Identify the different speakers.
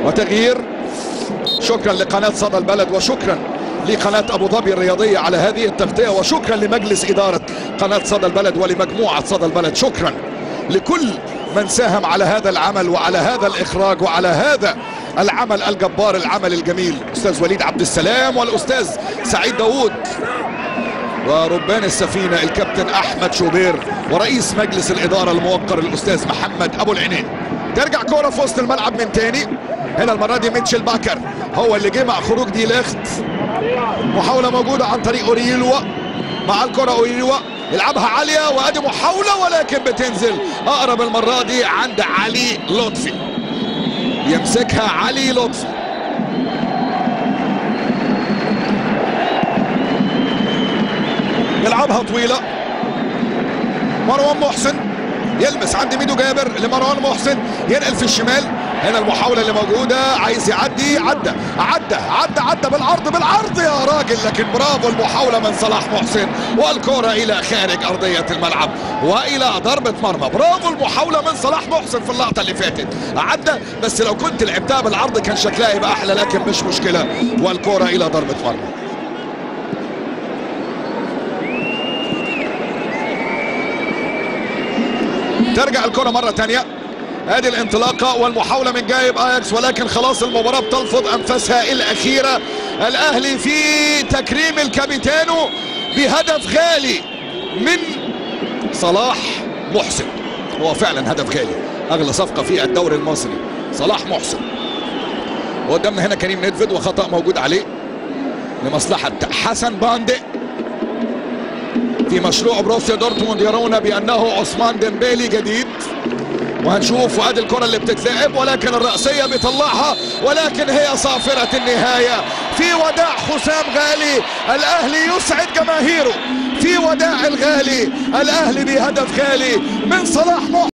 Speaker 1: وتغيير شكرا لقناة صدى البلد وشكرا لقناة أبو ظبي الرياضية على هذه التغطية وشكرا لمجلس إدارة قناة صدى البلد ولمجموعة صدى البلد شكرا لكل من ساهم على هذا العمل وعلى هذا الإخراج وعلى هذا العمل الجبار العمل الجميل أستاذ وليد عبد السلام والأستاذ سعيد داوود وربان السفينة الكابتن أحمد شوبير ورئيس مجلس الإدارة الموقر الأستاذ محمد أبو العينين ترجع كرة في وسط الملعب من تاني هنا المرة دي ميتشل باكر هو اللي جه مع خروج دي ليخت محاولة موجودة عن طريق أوريلوا مع الكرة أوريلوا يلعبها عالية وادي محاولة ولكن بتنزل أقرب المرة دي عند علي لطفي يمسكها علي لطفي يلعبها طويلة مروان محسن يلمس عند ميدو جابر لمروان محسن ينقل في الشمال هنا المحاولة اللي موجودة عايز يعدي عدى عدى عدى عدى بالعرض بالعرض يا راجل لكن برافو المحاولة من صلاح محسن والكرة إلى خارج أرضية الملعب وإلى ضربة مرمى برافو المحاولة من صلاح محسن في اللقطة اللي فاتت عدى بس لو كنت لعبتها بالعرض كان شكلها يبقى أحلى لكن مش مشكلة والكرة إلى ضربة مرمى ترجع الكرة مرة تانية ادي الانطلاقة والمحاولة من جايب اياكس ولكن خلاص المباراة بتلفظ انفاسها الاخيرة الاهلي في تكريم الكابيتانو بهدف غالي من صلاح محسن هو فعلا هدف غالي اغلى صفقة في الدوري المصري صلاح محسن وقدامنا هنا كريم ندفد وخطأ موجود عليه لمصلحة حسن باندي في مشروع بروسيا دورتموند يرون بانه عثمان ديمبيلي جديد وهنشوف وادي الكره اللي بتتلعب ولكن الرأسية بيطلعها ولكن هي صافرة النهاية في وداع حسام غالي الاهلي يسعد جماهيره في وداع الغالي الاهلي بهدف غالي من صلاح محسن